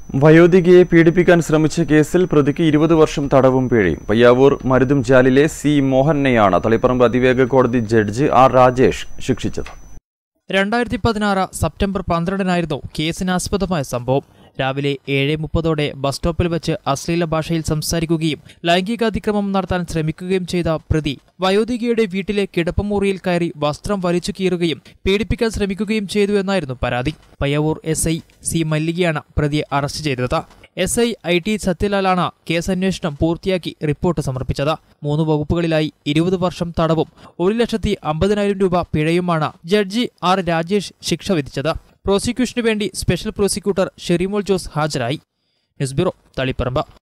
വയോധികയെ പീഡിപ്പിക്കാൻ ശ്രമിച്ച കേസിൽ പ്രതിക്ക് ഇരുപത് വർഷം തടവും പിഴയും പയ്യാവൂർ മരുതും ജാലിലെ സി മോഹനെയാണ് തളിപ്പറമ്പ് അതിവേഗ കോടതി ജഡ്ജി ആർ രാജേഷ് ശിക്ഷിച്ചത് രണ്ടായിരത്തി പതിനാറ് സെപ്റ്റംബർ പന്ത്രണ്ടിനായിരുന്നു കേസിനാസ്പദമായ സംഭവം രാവിലെ ഏഴ് മുപ്പതോടെ ബസ് സ്റ്റോപ്പിൽ വെച്ച് അശ്ലീല ഭാഷയിൽ സംസാരിക്കുകയും ലൈംഗികാതിക്രമം നടത്താൻ ശ്രമിക്കുകയും ചെയ്ത പ്രതി വയോധികയുടെ വീട്ടിലെ കിടപ്പമുറിയിൽ കയറി വസ്ത്രം വലിച്ചു കീറുകയും പീഡിപ്പിക്കാൻ ശ്രമിക്കുകയും ചെയ്തു എന്നായിരുന്നു പരാതി പയ്യവൂർ എസ് ഐ സി മല്ലികയാണ് പ്രതിയെ അറസ്റ്റ് ചെയ്തത് എസ് ഐ ഐ ടി സത്യലാലാണ് കേസന്വേഷണം പൂർത്തിയാക്കി റിപ്പോർട്ട് സമർപ്പിച്ചത് മൂന്ന് വകുപ്പുകളിലായി ഇരുപത് വർഷം തടവും ഒരു ലക്ഷത്തി അമ്പതിനായിരം രൂപ പിഴയുമാണ് ജഡ്ജി ആർ രാജേഷ് ശിക്ഷ വിധിച്ചത് പ്രോസിക്യൂഷനു വേണ്ടി സ്പെഷ്യൽ പ്രോസിക്യൂട്ടർ ഷെറിമോൾ ജോസ് ഹാജരായി ന്യൂസ് ബ്യൂറോ തളിപ്പറമ്പ്